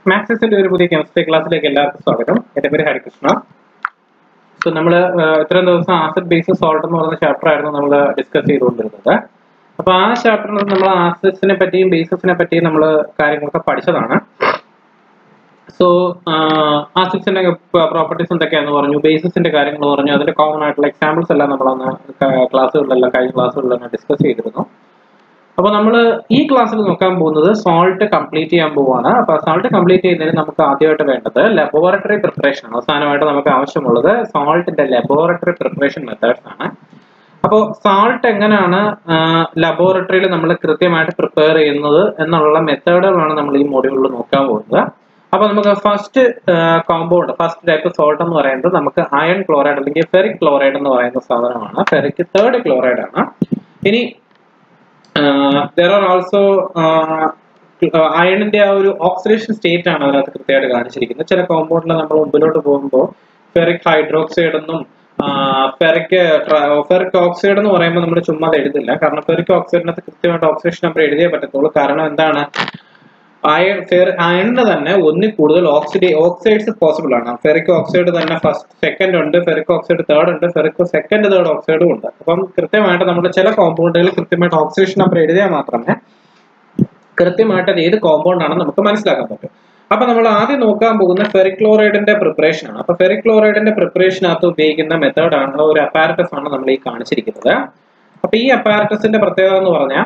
മാക്സിന്റെ ഒരു പുതിയ കെമിസ്ട്രി ക്ലാസ്സിലേക്ക് എല്ലാവർക്കും സ്വാഗതം എന്റെ പേര് ഹരികൃഷ്ണ സോ നമ്മൾ ഇത്രയും ദിവസം ആസിഡ് ബേസ് സോൾട്ട് എന്ന് പറയുന്ന ചാപ്റ്റർ ആയിരുന്നു നമ്മൾ ഡിസ്കസ് ചെയ്തുകൊണ്ടിരുന്നത് അപ്പൊ ആ ചാപ്റ്ററിൽ നമ്മൾ ആസിഡ്സിനെ പറ്റിയും ബേസസിനെ പറ്റിയും നമ്മൾ കാര്യങ്ങളൊക്കെ പഠിച്ചതാണ് സോ ആസിഡ്സിന്റെ പ്രോപ്പർട്ടീസ് എന്തൊക്കെയാന്ന് പറഞ്ഞു ബേസിസിന്റെ കാര്യങ്ങൾ പറഞ്ഞു അതിന്റെ കോമൺ ആയിട്ടുള്ള എക്സാമ്പിൾസ് എല്ലാം നമ്മളന്ന് ക്ലാസ്സുകളിലെല്ലാം കഴിഞ്ഞ ക്ലാസ്സുകളിലെല്ലാം ഡിസ്കസ് ചെയ്തിരുന്നു അപ്പോൾ നമ്മൾ ഈ ക്ലാസ്സിൽ നോക്കാൻ പോകുന്നത് സോൾട്ട് കംപ്ലീറ്റ് ചെയ്യാൻ പോവാണ് അപ്പൊ സോൾട്ട് കംപ്ലീറ്റ് ചെയ്യുന്നതിന് നമുക്ക് ആദ്യമായിട്ട് വേണ്ടത് ലബോറട്ടറി പ്രിപ്പറേഷൻ അവസാനമായിട്ട് നമുക്ക് ആവശ്യമുള്ളത് സോൾട്ടിന്റെ ലബോറട്ടറി പ്രിപ്പറേഷൻ മെത്തേഡ്സ് ആണ് അപ്പോൾ സാൾട്ട് എങ്ങനെയാണ് ലബോറട്ടറിയിൽ നമ്മൾ കൃത്യമായിട്ട് പ്രിപ്പയർ ചെയ്യുന്നത് എന്നുള്ള മെത്തേഡുകളാണ് നമ്മൾ ഈ മോഡ്യൂളിൽ നോക്കാൻ പോകുന്നത് അപ്പൊ നമുക്ക് first compound first type salt എന്ന് പറയുന്നത് നമുക്ക് അയൺ ക്ലോറൈഡ് അല്ലെങ്കിൽ ഫെറിക് ക്ലോറൈഡ് എന്ന് പറയുന്ന സാധനമാണ് ഫെറിക് തേർഡ് ക്ലോറൈഡ് ആണ് ഇനി ദർ ആർ ഓൾസോ അയണിന്റെ ആ ഒരു ഓക്സിഡേഷൻ സ്റ്റേറ്റ് ആണ് അതിനകത്ത് കൃത്യമായിട്ട് കാണിച്ചിരിക്കുന്നത് ചില കോമ്പൗണ്ടിൽ നമ്മൾ മുമ്പിലോട്ട് പോകുമ്പോൾ ഫെറിക് ഹൈഡ്രോക്സൈഡ് എന്നും ഫെറിക് ഫെറിക് ഓക്സൈഡ് എന്ന് പറയുമ്പോൾ നമ്മൾ ചുമ്മാ അത് എഴുതില്ല കാരണം ഫെറിക് ഓക്സൈഡിനകത്ത് കൃത്യമായിട്ട് ഓക്സിഡേഷൻ നമ്പർ എഴുതിയേ പറ്റത്തുള്ളൂ കാരണം എന്താണ് അയൺ ഫെർ അയണിന് തന്നെ ഒന്നിൽ കൂടുതൽ ഓക്സിഡേ ഓക്സൈഡ്സ് പോസിബിൾ ആണ് ഫെറിക് ഓക്സൈഡ് തന്നെ ഫസ്റ്റ് സെക്കൻഡ് ഉണ്ട് ഫെറിക് ഓക്സൈഡ് തേർഡ് ഉണ്ട് ഫെറിക് സെക്കൻഡ് തേർഡ് ഓക്സൈഡും ഉണ്ട് അപ്പം കൃത്യമായിട്ട് നമ്മുടെ ചില കോമ്പൗണ്ടുകൾ കൃത്യമായിട്ട് ഓക്സിഡേഷൻ നമ്പർ എഴുതിയാൽ മാത്രമേ കൃത്യമായിട്ട് അത് ഏത് കോമ്പൗണ്ട് ആണെന്ന് നമുക്ക് മനസ്സിലാക്കാൻ പറ്റും അപ്പൊ നമ്മൾ ആദ്യം നോക്കാൻ പോകുന്ന ഫെറിക്ലോറൈഡിന്റെ പ്രിപ്പറേഷൻ ആണ് അപ്പൊ ഫെറിക്ലോറൈഡിന്റെ പ്രിപ്പറേഷനകത്ത് ഉപയോഗിക്കുന്ന മെത്തേഡ് ആണ് ഒരു അപ്പാരറ്റസ് ആണ് നമ്മൾ ഈ കാണിച്ചിരിക്കുന്നത് അപ്പൊ ഈ അപ്പാരറ്റസിന്റെ പ്രത്യേകത എന്ന് പറഞ്ഞാൽ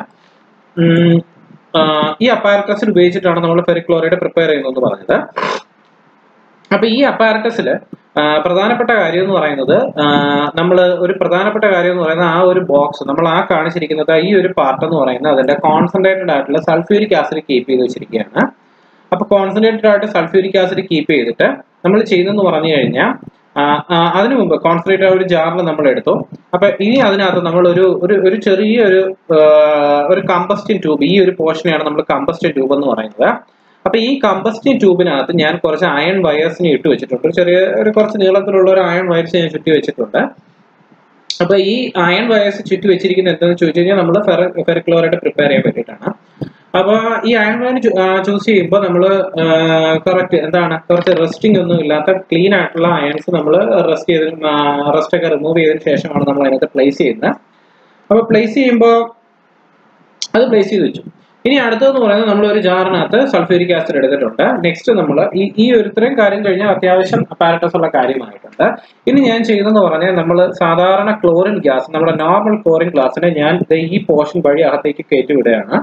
ഈ അപ്പാരറ്റസിൽ ഉപയോഗിച്ചിട്ടാണ് നമ്മൾ ഫെറിക്ലോറൈഡ് പ്രിപ്പയർ ചെയ്യുന്നതെന്ന് പറഞ്ഞത് അപ്പൊ ഈ അപ്പാരറ്റസിൽ പ്രധാനപ്പെട്ട കാര്യം എന്ന് പറയുന്നത് നമ്മൾ ഒരു പ്രധാനപ്പെട്ട കാര്യം എന്ന് പറയുന്നത് ആ ഒരു ബോക്സ് നമ്മൾ ആ കാണിച്ചിരിക്കുന്നത് ഈ ഒരു പാർട്ട് എന്ന് പറയുന്നത് അതിന്റെ കോൺസെൻട്രേറ്റഡ് ആയിട്ടുള്ള സൾഫ്യൂരിക് ആസിഡ് കീപ്പ് ചെയ്ത് വെച്ചിരിക്കുകയാണ് അപ്പൊ കോൺസെൻട്രേറ്റഡ് ആയിട്ട് സൾഫ്യൂരിക് ആസിഡ് കീപ്പ് ചെയ്തിട്ട് നമ്മൾ ചെയ്യുന്നതെന്ന് പറഞ്ഞു കഴിഞ്ഞാൽ അതിനു മുമ്പ് കോൺസെൻട്രേറ്റ് ഒരു ജാറിൽ നമ്മൾ എടുത്തു അപ്പൊ ഇനി അതിനകത്ത് നമ്മൾ ഒരു ഒരു ഒരു ചെറിയ ഒരു ഒരു കമ്പസ്റ്റിൻ ട്യൂബ് ഈ ഒരു പോർഷനെയാണ് നമ്മൾ കമ്പസ്റ്റിൻ ട്യൂബ് എന്ന് പറയുന്നത് അപ്പൊ ഈ കമ്പസ്റ്റിൻ ട്യൂബിനകത്ത് ഞാൻ കുറച്ച് അയൺ വയേഴ്സിനെ ഇട്ട് വെച്ചിട്ടുണ്ട് ചെറിയ ഒരു കുറച്ച് നീളത്തിലുള്ള ഒരു അയൺ വയേഴ്സ് ഞാൻ ചുറ്റി വെച്ചിട്ടുണ്ട് അപ്പൊ ഈ അയൺ വയേഴ്സ് ചുറ്റി വെച്ചിരിക്കുന്നത് എന്താണെന്ന് ചോദിച്ചു കഴിഞ്ഞാൽ നമ്മൾ ഫെറിക്ലോറൈഡ് പ്രിപ്പയർ ചെയ്യാൻ വേണ്ടിയിട്ടാണ് അപ്പൊ ഈ അയൺ വയൻ ചൂസ് ചെയ്യുമ്പോൾ നമ്മൾ കറക്റ്റ് എന്താണ് കുറച്ച് റെസ്റ്റിംഗ് ഒന്നും ഇല്ലാത്ത ക്ലീൻ ആയിട്ടുള്ള അയൺസ് നമ്മൾ റെസ്റ്റ് ചെയ്ത് റെസ്റ്റ് ഒക്കെ റിമൂവ് ചെയ്തതിനു ശേഷമാണ് നമ്മൾ അതിനകത്ത് പ്ലേസ് ചെയ്യുന്നത് അപ്പൊ പ്ലേസ് ചെയ്യുമ്പോൾ അത് പ്ലേസ് ചെയ്ത് വെച്ചു ഇനി അടുത്തതെന്ന് പറയുന്നത് നമ്മൾ ഒരു ജാറിനകത്ത് സൾഫ്യൂരിക് ആസിഡ് എടുത്തിട്ടുണ്ട് നെക്സ്റ്റ് നമ്മൾ ഈ ഈ ഒരു ഇത്രയും കാര്യം കഴിഞ്ഞാൽ അത്യാവശ്യം അപ്പാരറ്റസ് ഉള്ള കാര്യമായിട്ടുണ്ട് ഇനി ഞാൻ ചെയ്യുന്നതെന്ന് പറഞ്ഞാൽ നമ്മൾ സാധാരണ ക്ലോറിൻ ഗ്യാസ് നമ്മുടെ നോർമൽ ക്ലോറിൻ ഗ്ലാസിനെ ഞാൻ ഈ പോർഷൻ വഴി അകത്തേക്ക് കയറ്റി വിടുകയാണ്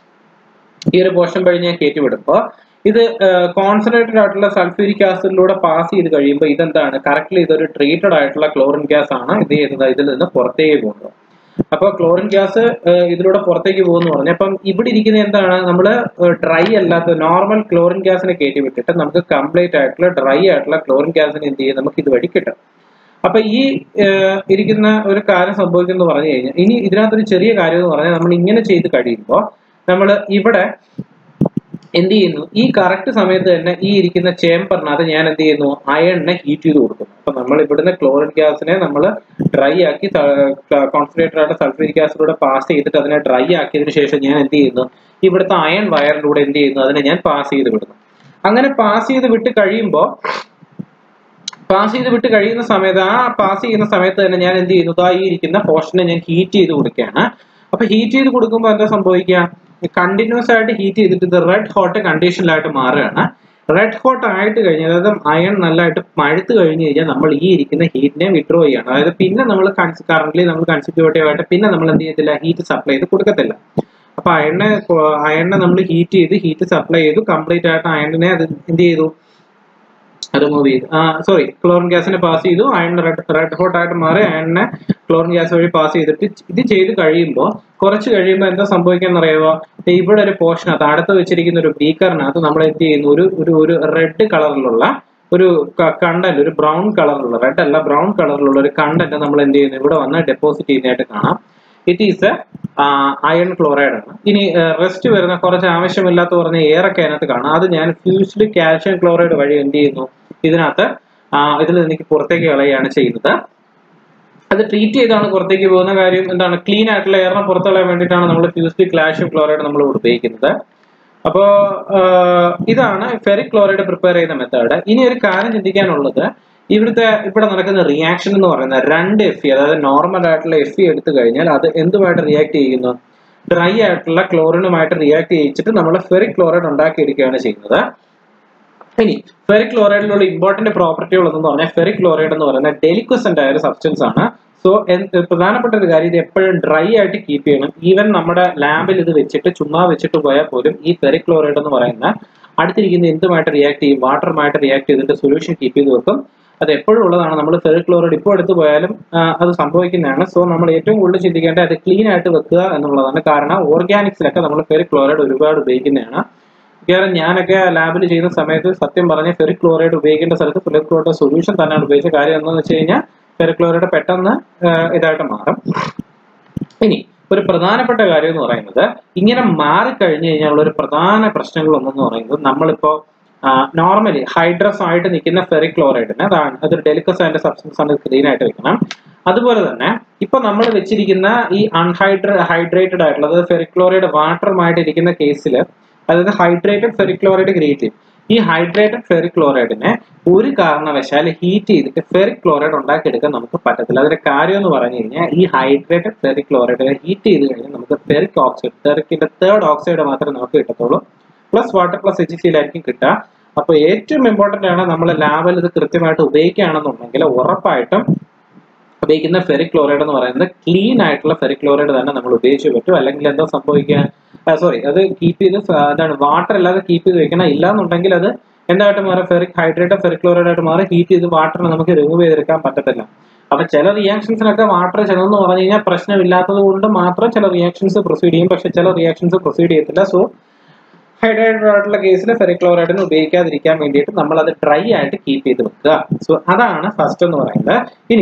ഈ ഒരു പോർഷൻ വഴി ഞാൻ കയറ്റി വിടുമ്പോൾ ഇത് കോൺസെൻട്രേറ്റഡ് ആയിട്ടുള്ള സൾഫ്യൂരിക് ആസിഡിലൂടെ പാസ് ചെയ്ത് കഴിയുമ്പോൾ ഇതെന്താണ് കറക്റ്റ്ലി ഇതൊരു ട്രീറ്റഡ് ആയിട്ടുള്ള ക്ലോറിൻ ഗ്യാസ് ആണ് ഇത് ചെയ്യുന്നത് ഇതിൽ നിന്ന് പുറത്തേക്ക് പോകുന്നത് അപ്പൊ ക്ലോറിൻ ഗ്യാസ് ഇതിലൂടെ പുറത്തേക്ക് പോകുന്നു പറഞ്ഞു അപ്പം ഇവിടെ ഇരിക്കുന്ന എന്താണ് നമ്മൾ ഡ്രൈ അല്ലാത്ത നോർമൽ ക്ലോറിൻ ഗ്യാസിനെ കയറ്റി വിട്ടിട്ട് നമുക്ക് കംപ്ലീറ്റ് ആയിട്ടുള്ള ഡ്രൈ ആയിട്ടുള്ള ക്ലോറിൻ ഗ്യാസിനെ എന്ത് ചെയ്യും നമുക്ക് ഇതുവഴി കിട്ടും അപ്പൊ ഈ ഇരിക്കുന്ന ഒരു കാര്യം സംഭവിക്കുന്നു പറഞ്ഞു കഴിഞ്ഞാൽ ഇനി ഇതിനകത്തൊരു ചെറിയ കാര്യം എന്ന് പറഞ്ഞാൽ നമ്മൾ ഇങ്ങനെ ചെയ്ത് കഴിയുമ്പോൾ നമ്മൾ ഇവിടെ എന്ത് ചെയ്യുന്നു ഈ കറക്റ്റ് സമയത്ത് തന്നെ ഈ ഇരിക്കുന്ന ചേമ്പറിനകത്ത് ഞാൻ എന്ത് ചെയ്യുന്നു അയണിനെ ഹീറ്റ് ചെയ്ത് കൊടുക്കുന്നു അപ്പൊ നമ്മൾ ഇവിടുന്ന് ക്ലോറിൻ ഗ്യാസിനെ നമ്മൾ ഡ്രൈ ആക്കി കോൺസെൻട്രേറ്റഡ് ആയിട്ട് സൾഫ്യൂരിക് ആസിഡിലൂടെ പാസ് ചെയ്തിട്ട് അതിനെ ഡ്രൈ ആക്കിയതിനു ശേഷം ഞാൻ എന്ത് ചെയ്യുന്നു ഇവിടുത്തെ അയൺ വയറിലൂടെ എന്ത് ചെയ്യുന്നു അതിനെ ഞാൻ പാസ് ചെയ്ത് വിടുന്നു അങ്ങനെ പാസ് ചെയ്ത് വിട്ട് കഴിയുമ്പോൾ പാസ് ചെയ്ത് വിട്ട് കഴിയുന്ന സമയത്ത് ആ പാസ് ചെയ്യുന്ന സമയത്ത് തന്നെ ഞാൻ എന്ത് ചെയ്യുന്നു ഈ ഇരിക്കുന്ന പോർഷനെ ഞാൻ ഹീറ്റ് ചെയ്ത് കൊടുക്കുകയാണ് അപ്പൊ ഹീറ്റ് ചെയ്ത് കൊടുക്കുമ്പോൾ എന്താ സംഭവിക്കുക കണ്ടിന്യൂസ് ആയിട്ട് ഹീറ്റ് ചെയ്തിട്ട് ഇത് റെഡ് ഹോട്ട് കണ്ടീഷനിലായിട്ട് മാറുകയാണ് റെഡ് ഹോട്ട് ആയിട്ട് കഴിഞ്ഞാൽ അതായത് അയൺ നല്ലതായിട്ട് മഴുത്ത് കഴിഞ്ഞ് കഴിഞ്ഞാൽ നമ്മൾ ഈ ഇരിക്കുന്ന ഹീറ്റിനെ വിഡ്രോ ചെയ്യണം അതായത് പിന്നെ നമ്മൾ കറന്റ് നമ്മൾ കൺസിക്യൂട്ടീവ് ആയിട്ട് പിന്നെ നമ്മൾ എന്ത് ചെയ്യത്തില്ല ഹീറ്റ് സപ്ലൈ ചെയ്ത് കൊടുക്കത്തില്ല അപ്പൊ അയണിനെ അയണിനെ നമ്മൾ ഹീറ്റ് ചെയ്ത് ഹീറ്റ് സപ്ലൈ ചെയ്തു കംപ്ലീറ്റ് ആയിട്ട് അയണിനെ അത് എന്ത് ചെയ്തു റിമൂവ് ചെയ്തു സോറി ക്ലോറിൻ ഗ്യാസിനെ പാസ് ചെയ്തു അയൺ റെഡ് റെഡ് ഹോട്ട് ആയിട്ട് മാറി അയണിനെ ക്ലോറിൻ ഗ്യാസ് വഴി പാസ് ചെയ്തിട്ട് ഇത് ചെയ്ത് കഴിയുമ്പോൾ കുറച്ച് കഴിയുമ്പോൾ എന്താ സംഭവിക്കാന്ന് അറിയുമോ ഇവിടെ ഒരു പോർഷനകത്ത് അടുത്ത് വെച്ചിരിക്കുന്ന ഒരു ബീക്കറിനകത്ത് നമ്മൾ എന്ത് ചെയ്യുന്നു ഒരു ഒരു ഒരു റെഡ് കളറിലുള്ള ഒരു കണ്ടന്റ് ഒരു ബ്രൗൺ കളറിലുള്ള റെഡ് അല്ല ബ്രൗൺ കളറിലുള്ള ഒരു കണ്ടന്റ് നമ്മൾ എന്ത് ചെയ്യുന്നു ഇവിടെ വന്ന് ഡെപ്പോസിറ്റ് ചെയ്യുന്നതായിട്ട് കാണാം ഇറ്റ് ഈസ് അയൺ ക്ലോറൈഡ് ആണ് ഇനി റെസ്റ്റ് വരുന്ന കുറച്ച് ആവശ്യമില്ലാത്ത പറഞ്ഞ എയറൊക്കെ അതിനകത്ത് കാണാം അത് ഞാൻ ഫ്യൂസ്ഡ് കാൽഷ്യം ക്ലോറൈഡ് വഴി എന്ത് ചെയ്യുന്നു ഇതിനകത്ത് ഇതിൽ എനിക്ക് പുറത്തേക്ക് കളയുകയാണ് ചെയ്യുന്നത് അത് ട്രീറ്റ് ചെയ്താണ് പുറത്തേക്ക് പോകുന്ന കാര്യം എന്താണ് ക്ലീൻ ആയിട്ടുള്ള എയറിനെ പുറത്തളയാൻ വേണ്ടിയിട്ടാണ് നമ്മൾ ഫ്യൂസ്ഡ് കാൽഷ്യം ക്ലോറൈഡ് നമ്മൾ ഉപയോഗിക്കുന്നത് അപ്പോ ഇതാണ് ഫെറിക് ക്ലോറൈഡ് പ്രിപ്പയർ ചെയ്യുന്ന മെത്തേഡ് ഇനി ഒരു കാര്യം ചിന്തിക്കാനുള്ളത് ഇവിടുത്തെ ഇവിടെ നടക്കുന്ന റിയാക്ഷൻ എന്ന് പറയുന്നത് രണ്ട് എഫ് ഇ അതായത് നോർമൽ ആയിട്ടുള്ള എഫ് ഇ എടുത്തു കഴിഞ്ഞാൽ അത് എന്തുമായിട്ട് റിയാക്ട് ചെയ്യുന്നു ഡ്രൈ ആയിട്ടുള്ള ക്ലോറിനുമായിട്ട് റിയാക്ട് ചെയ്യിച്ചിട്ട് നമ്മൾ ഫെറിക് ക്ലോറൈഡ് ഉണ്ടാക്കിയെടുക്കുകയാണ് ചെയ്യുന്നത് ഇനി ഫെറിക് ക്ലോറൈഡിലുള്ള ഇമ്പോർട്ടന്റ് പ്രോപ്പർട്ടികൾ എന്ന് പറഞ്ഞാൽ ഫെറിക് ക്ലോറൈഡ് എന്ന് പറയുന്നത് ഡെലിക്വസന്റ് ആയ ഒരു സബ്സ്റ്റൻസ് ആണ് സോ പ്രധാനപ്പെട്ട ഒരു കാര്യം ഇത് എപ്പോഴും ഡ്രൈ ആയിട്ട് കീപ്പ് ചെയ്യണം ഈവൻ നമ്മുടെ ലാബിൽ ഇത് വെച്ചിട്ട് ചുമ്മാ വെച്ചിട്ട് പോയാൽ പോലും ഈ ഫെറിക് ക്ലോറൈഡ് എന്ന് പറയുന്ന അടുത്തിരിക്കുന്ന എന്തുമായിട്ട് റിയാക്ട് ചെയ്യും വാട്ടറുമായിട്ട് റിയാക്ട് ചെയ്തിട്ട് സൊല്യൂഷൻ കീപ്പ് ചെയ്ത് വെക്കും അത് എപ്പോഴും ഉള്ളതാണ് നമ്മൾ ഫെറിക് ക്ലോറൈഡ് ഇപ്പോൾ എടുത്തു പോയാലും അത് സംഭവിക്കുന്നതാണ് സോ നമ്മൾ ഏറ്റവും കൂടുതൽ ചിന്തിക്കേണ്ടത് അത് ക്ലീൻ ആയിട്ട് വെക്കുക എന്നുള്ളതാണ് കാരണം ഓർഗാനിക്സിലൊക്കെ നമ്മൾ ഫെറിക് ക്ലോറൈഡ് ഒരുപാട് ഉപയോഗിക്കുന്നതാണ് മിക്കവാറും ഞാനൊക്കെ ലാബിൽ ചെയ്യുന്ന സമയത്ത് സത്യം പറഞ്ഞ ഫെറിക് ക്ലോറൈഡ് ഉപയോഗിക്കേണ്ട സ്ഥലത്ത് ഫെറിക് ക്ലോറൈഡ് സൊല്യൂഷൻ തന്നെയാണ് ഉപയോഗിച്ച കാര്യം എന്താണെന്ന് വെച്ച് കഴിഞ്ഞാൽ ഫെറിക് ക്ലോറൈഡ് പെട്ടെന്ന് ഇതായിട്ട് മാറും ഇനി ഒരു പ്രധാനപ്പെട്ട കാര്യം എന്ന് പറയുന്നത് ഇങ്ങനെ മാറിക്കഴിഞ്ഞു കഴിഞ്ഞാൽ ഒരു പ്രധാന പ്രശ്നങ്ങളൊന്നെന്ന് പറയുന്നത് നമ്മളിപ്പോ നോർമലി ഹൈഡ്രസ് ആയിട്ട് നിൽക്കുന്ന ഫെറിക് ക്ലോറൈഡിന് അതാണ് അതൊരു ഡെലിക്കസ് ആയിട്ട് സബ്സ്റ്റൻസ് ആണ് ക്ലീൻ ആയിട്ട് വെക്കണം അതുപോലെ തന്നെ ഇപ്പൊ നമ്മൾ വെച്ചിരിക്കുന്ന ഈ അൺഹൈഡ്ര ഹൈഡ്രേറ്റഡ് ആയിട്ടുള്ള അതായത് ഫെറിക് ക്ലോറൈഡ് വാട്ടറുമായിട്ട് ഇരിക്കുന്ന കേസിൽ അതായത് ഹൈഡ്രേറ്റഡ് ഫെറിക് ക്ലോറൈഡ് ക്രിയേറ്റ് ചെയ്യും ഈ ഹൈഡ്രേറ്റഡ് ഫെറിക് ക്ലോറൈഡിനെ ഒരു കാരണവശാൽ ഹീറ്റ് ചെയ്തിട്ട് ഫെറിക് ക്ലോറൈഡ് ഉണ്ടാക്കിയെടുക്കാൻ നമുക്ക് പറ്റത്തില്ല അതിന്റെ കാര്യം എന്ന് പറഞ്ഞു കഴിഞ്ഞാൽ ഈ ഹൈഡ്രേറ്റഡ് ഫെറിക് ക്ലോറൈഡിനെ ഹീറ്റ് ചെയ്ത് കഴിഞ്ഞാൽ നമുക്ക് ഫെറിക് ഓക്സൈഡ് ഫെറിക്കിന്റെ തേർഡ് ഓക്സൈഡ് മാത്രമേ നമുക്ക് കിട്ടത്തുള്ളൂ പ്ലസ് വാട്ടർ പ്ലസ് എച്ച് സിയിലായിരിക്കും കിട്ടുക അപ്പോൾ ഏറ്റവും ഇമ്പോർട്ടന്റ് ആണ് നമ്മൾ ലാബിൽ ഇത് കൃത്യമായിട്ട് ഉപയോഗിക്കുകയാണെന്നുണ്ടെങ്കിൽ ഉറപ്പായിട്ടും ഉപയോഗിക്കുന്ന ഫെറിക് ക്ലോറൈഡ് എന്ന് പറയുന്നത് ക്ലീൻ ആയിട്ടുള്ള ഫെറിക് ക്ലോറൈഡ് തന്നെ നമ്മൾ ഉപയോഗിച്ച് പറ്റും അല്ലെങ്കിൽ എന്താ സംഭവിക്കുക സോറി അത് കീപ്പ് ചെയ്ത് എന്താണ് വാട്ടർ അല്ലാതെ കീപ്പ് ചെയ്ത് വെക്കണം ഇല്ലാന്നുണ്ടെങ്കിൽ അത് എന്തായിട്ട് മാറും ഫെറിക് ഹൈഡ്രേറ്റ് ഫെറിക് ക്ലോറൈഡ് ആയിട്ട് മാറി ഹീറ്റ് ചെയ്ത് വാട്ടറിനെ നമുക്ക് റിമൂവ് ചെയ്തെടുക്കാൻ പറ്റത്തില്ല അപ്പൊ ചില റിയാക്ഷൻസിനൊക്കെ വാട്ടർ ചെന്നെന്ന് പറഞ്ഞു കഴിഞ്ഞാൽ പ്രശ്നമില്ലാത്തത് കൊണ്ട് മാത്രം ചില റിയാക്ഷൻസ് പ്രൊസീഡ് ചെയ്യും പക്ഷെ ചില റിയാക്ഷൻസ് പ്രൊസീഡ് ചെയ്യത്തില്ല സോ ഹൈഡ്രേറ്റഡ് ആയിട്ടുള്ള കേസിൽ ഫെറിക് ക്ലോറൈഡിന് ഉപയോഗിക്കാതിരിക്കാൻ വേണ്ടിയിട്ട് നമ്മൾ അത് ഡ്രൈ ആയിട്ട് കീപ്പ് ചെയ്ത് വെക്കുക സോ അതാണ് ഫസ്റ്റ് എന്ന് പറയുന്നത് ഇനി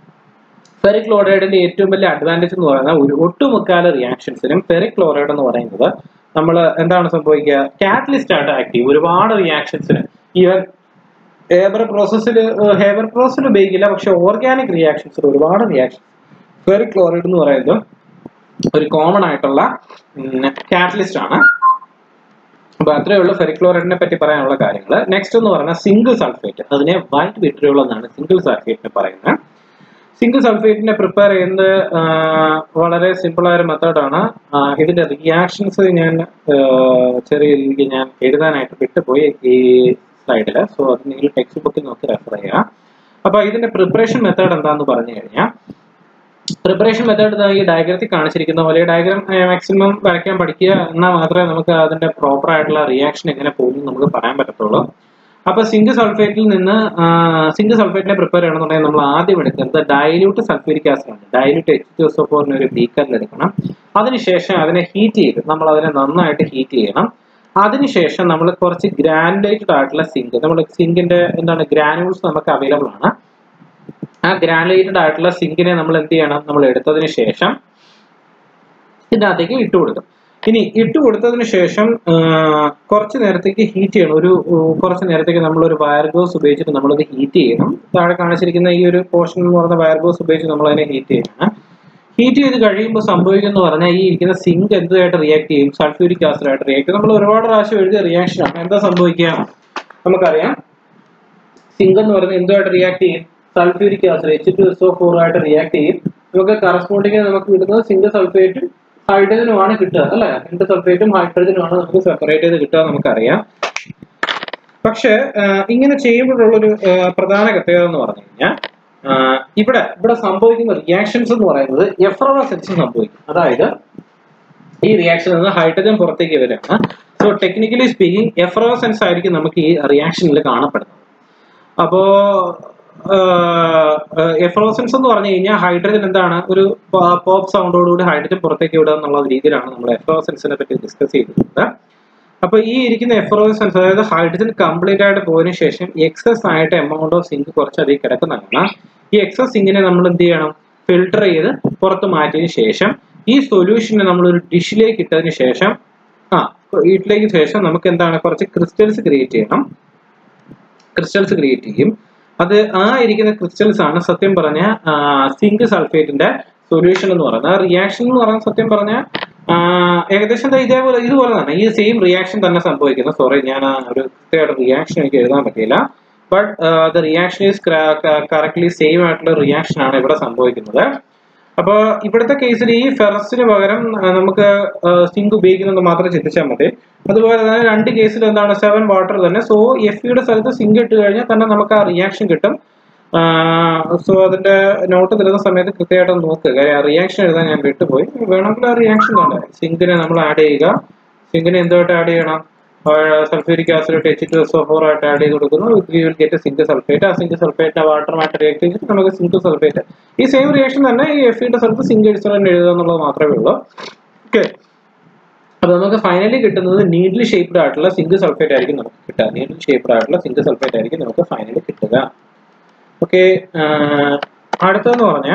ഫെറിക് ക്ലോറൈഡിന്റെ ഏറ്റവും വലിയ അഡ്വാൻറ്റേജ് എന്ന് പറയുന്നത് ഒരു ഒട്ടുമുക്കാല റിയാക്ഷൻസിനും ഫെറിക് ക്ലോറൈഡ് എന്ന് പറയുന്നത് നമ്മൾ എന്താണ് സംഭവിക്കുക കാറ്റലിസ്റ്റ് ആയിട്ട് ആക്ട് ചെയ്യും ഒരുപാട് റിയാക്ഷൻസിന് ഈവൻ ഹേബർ പ്രോസസ്സിൽ ഹേബർ പ്രോസസ്സിൽ ഉപയോഗിക്കില്ല പക്ഷെ ഓർഗാനിക് റിയാക്ഷൻസിൽ ഒരുപാട് റിയാക്ഷൻ ഫെറിക് ക്ലോറൈഡ് എന്ന് പറയുന്നത് ഒരു കോമൺ ആയിട്ടുള്ള കാറ്റലിസ്റ്റ് ആണ് അപ്പൊ അത്രയേ ഉള്ളൂ ഫെറിക് ക്ലോറൈഡിനെ പറ്റി പറയാനുള്ള കാര്യങ്ങൾ നെക്സ്റ്റ് എന്ന് പറഞ്ഞാൽ സിംഗിൾ സൾഫേറ്റ് അതിനെ വൈറ്റ് വിട്രിയോൾ എന്നാണ് സിംഗിൾ സൾഫേറ്റിനെ പറയുന്നത് സിംഗിൾ സൾഫേറ്റിനെ പ്രിപ്പയർ ചെയ്യുന്നത് വളരെ സിമ്പിൾ ആയ ഒരു മെത്തേഡാണ് ഇതിന്റെ റിയാക്ഷൻസ് ഞാൻ ചെറിയ രീതിക്ക് ഞാൻ എഴുതാനായിട്ട് വിട്ടുപോയി ഈ സ്ലൈഡിൽ സോ അത് നിങ്ങൾ ടെക്സ്റ്റ് ബുക്കിൽ നോക്കി റെഫർ ചെയ്യാം അപ്പൊ ഇതിന്റെ പ്രിപ്പറേഷൻ മെത്തേഡ് എന്താന്ന് പറഞ്ഞു കഴിഞ്ഞാൽ പ്രിപ്പറേഷൻ മെത്തേഡ് ഈ ഡയഗ്രത്തിൽ കാണിച്ചിരിക്കുന്ന പോലെ ഡയഗ്രാം മാക്സിമം വരയ്ക്കാൻ പഠിക്കുക എന്നാൽ മാത്രമേ നമുക്ക് അതിന്റെ പ്രോപ്പർ ആയിട്ടുള്ള റിയാക്ഷൻ എങ്ങനെ പോകും നമുക്ക് പറയാൻ പറ്റത്തുള്ളൂ അപ്പൊ സിങ്ക് സൾഫേറ്റിൽ നിന്ന് സിങ്ക് സൾഫേറ്റിനെ പ്രിപ്പയർ ചെയ്യണമെന്നുണ്ടെങ്കിൽ നമ്മൾ ആദ്യം എടുക്കുന്നത് ഡൈല്യൂട്ട് സൾഫ്യൂരിക് ആസിഡ് ആണ് ഡൈല്യൂട്ട് എച്ച് ടു എസ് ഫോറിന് ഒരു ബീക്കറിൽ എടുക്കണം അതിനുശേഷം അതിനെ ഹീറ്റ് ചെയ്ത് നമ്മൾ അതിനെ നന്നായിട്ട് ഹീറ്റ് ചെയ്യണം അതിനുശേഷം നമ്മൾ കുറച്ച് ഗ്രാനുലേറ്റഡ് ആയിട്ടുള്ള സിങ്ക് നമ്മുടെ സിങ്കിന്റെ എന്താണ് ഗ്രാനുൾസ് നമുക്ക് അവൈലബിൾ ആണ് ആ ഗ്രാനുലേറ്റഡ് ആയിട്ടുള്ള സിങ്കിനെ നമ്മൾ എന്ത് ചെയ്യണം നമ്മൾ എടുത്തതിന് ശേഷം ഇതിനകത്തേക്ക് ഇട്ട് കൊടുക്കും ഇനി ഇട്ട് കൊടുത്തതിന് ശേഷം കുറച്ച് നേരത്തേക്ക് ഹീറ്റ് ചെയ്യണം ഒരു കുറച്ച് നേരത്തേക്ക് നമ്മൾ ഒരു വയർ ഗോസ് ഉപയോഗിച്ചിട്ട് നമ്മളത് ഹീറ്റ് ചെയ്യണം താഴെ കാണിച്ചിരിക്കുന്ന ഈ ഒരു പോർഷൻ എന്ന് പറയുന്ന വയർ ഗോസ് ഉപയോഗിച്ച് നമ്മൾ അതിനെ ഹീറ്റ് ചെയ്യണം ഹീറ്റ് ചെയ്ത് കഴിയുമ്പോൾ സംഭവിക്കുന്ന പറഞ്ഞാൽ ഈ ഇരിക്കുന്ന സിങ്ക് എന്തുമായിട്ട് റിയാക്ട് ചെയ്യും സൾഫ്യൂരിക് ആസിഡായിട്ട് റിയാക്ട് ചെയ്യും നമ്മൾ ഒരുപാട് പ്രാവശ്യം എഴുതിയ റിയാക്ഷൻ ആണ് എന്താ സംഭവിക്കുക നമുക്കറിയാം സിങ്ക് എന്ന് പറയുന്നത് എന്തുമായിട്ട് റിയാക്ട് ചെയ്യും sulphuric acid H two S O four ആയിട്ട് റിയാക്ട് ചെയ്യും നമുക്ക് കറസ്പോണ്ടിങ് നമുക്ക് കിട്ടുന്നത് സിങ്ക് സൾഫേറ്റും ഹൈഡ്രജനുമാണ് കിട്ടുക അല്ലെ രണ്ട് സൾഫേറ്റും ഹൈഡ്രജനുമാണ് നമുക്ക് സെപ്പറേറ്റ് ചെയ്ത് കിട്ടുക നമുക്കറിയാം പക്ഷെ ഇങ്ങനെ ചെയ്യുമ്പോഴുള്ളൊരു പ്രധാന പ്രത്യേകത എന്ന് പറഞ്ഞു കഴിഞ്ഞാൽ ഇവിടെ ഇവിടെ സംഭവിക്കുന്ന റിയാക്ഷൻസ് എന്ന് പറയുന്നത് എഫ്രോസെൻസ് സംഭവിക്കും അതായത് ഈ റിയാക്ഷനിൽ നിന്ന് ഹൈഡ്രജൻ പുറത്തേക്ക് വരികയാണ് സോ ടെക്നിക്കലി സ്പീക്കിംഗ് എഫ്രോസെൻസ് ആയിരിക്കും നമുക്ക് ഈ റിയാക്ഷനിൽ കാണപ്പെടുന്നത് അപ്പോ എഫ്രോസൻസ് എന്ന് പറഞ്ഞു കഴിഞ്ഞാൽ ഹൈഡ്രജൻ എന്താണ് ഒരു പോപ്പ് സൗണ്ടോടുകൂടി ഹൈഡ്രജൻ പുറത്തേക്ക് വിടുക എന്നുള്ള രീതിയിലാണ് നമ്മൾ എഫ്രോസൻസിനെ പറ്റി ഡിസ്കസ് ചെയ്തിട്ടുള്ളത് അപ്പൊ ഈ ഇരിക്കുന്ന എഫ്രോസൻസ് അതായത് ഹൈഡ്രജൻ കംപ്ലീറ്റ് ആയിട്ട് പോയതിനു ശേഷം എക്സസ് ആയിട്ട് എമൗണ്ട് ഓഫ് സിങ്ക് കുറച്ചധികം കിടക്കുന്നതാണ് ഈ എക്സസ് സിങ്കിനെ നമ്മൾ എന്ത് ചെയ്യണം ഫിൽട്ടർ ചെയ്ത് പുറത്ത് മാറ്റിയതിനു ശേഷം ഈ സൊല്യൂഷനെ നമ്മൾ ഒരു ഡിഷിലേക്ക് ഇട്ടതിന് ശേഷം ആ വീട്ടിലേക്ക് ശേഷം നമുക്ക് എന്താണ് കുറച്ച് ക്രിസ്റ്റൽസ് ക്രിയേറ്റ് ചെയ്യണം ക്രിസ്റ്റൽസ് ക്രിയേറ്റ് ചെയ്യും അത് ആ ഇരിക്കുന്ന ക്രിസ്റ്റൽസ് ആണ് സത്യം പറഞ്ഞ സിങ്ക് സൾഫേറ്റിന്റെ സൊല്യൂഷൻ എന്ന് പറയുന്നത് റിയാക്ഷൻ എന്ന് പറയുന്നത് സത്യം പറഞ്ഞാൽ ഏകദേശം ദാ ഇതേപോലെ ഇതുപോലെ തന്നെ ഈ സെയിം റിയാക്ഷൻ തന്നെ സംഭവിക്കുന്നു സോറി ഞാൻ ആ ഒരു കൃത്യമായിട്ട് റിയാക്ഷൻ എനിക്ക് എഴുതാൻ പറ്റിയില്ല but the reaction is correctly same ആയിട്ടുള്ള റിയാക്ഷൻ ആണ് ഇവിടെ സംഭവിക്കുന്നത് അപ്പോൾ ഇവിടുത്തെ കേസിൽ ഈ ഫെറസിന് പകരം ആ, നമുക്ക് സിങ്ക് ഉപയോഗിക്കുന്നത് മാത്രം ചിന്തിച്ചാൽ മതി അതുപോലെ തന്നെ രണ്ട് കേസിൽ എന്താണ് സെവൻ വാട്ടർ തന്നെ സോ എഫ് യുടെ സ്ഥലത്ത് സിങ്ക് ഇട്ട് കഴിഞ്ഞാൽ തന്നെ നമുക്ക് ആ റിയാക്ഷൻ കിട്ടും സോ അതിന്റെ നോട്ട് തരുന്ന സമയത്ത് കൃത്യമായിട്ട് ഒന്ന് നോക്കുക കാര്യം ആ റിയാക്ഷൻ എഴുതാൻ ഞാൻ വിട്ടുപോയി വേണമെങ്കിൽ ആ റിയാക്ഷൻ കണ്ടേ സിങ്കിനെ നമ്മൾ ആഡ് ചെയ്യുക സിങ്കിനെ എന്തുമായിട്ട് ആഡ് ചെയ്യണം sulphuric acid H two S four ആയിട്ട് ആഡ് ചെയ്ത് കൊടുക്കുന്നു we will get zinc sulphate ആ സിങ്ക് സൾഫേറ്റിനെ വാട്ടറുമായിട്ട് റിയാക്ട് ചെയ്തിട്ട് നമുക്ക് സിങ്ക് സൾഫേറ്റ് ഈ സെയിം റിയാക്ഷൻ തന്നെ ഈ എഫ് യുടെ സ്ഥലത്ത് സിങ്ക് എഴുതുന്ന എഴുതുക എന്നുള്ളത് മാത്രമേ ഉള്ളൂ ഓക്കെ അപ്പൊ നമുക്ക് ഫൈനലി കിട്ടുന്നത് നീഡ്ലി ഷേപ്ഡ് ആയിട്ടുള്ള സിങ്ക് സൾഫേറ്റ് ആയിരിക്കും നമുക്ക് കിട്ടുക നീഡ്ലി ഷേപ്ഡ് ആയിട്ടുള്ള സിങ്ക് സൾഫേറ്റ് ആയിരിക്കും നമുക്ക് ഫൈനലി കിട്ടുക ഓക്കെ അടുത്തെന്ന് പറഞ്ഞാൽ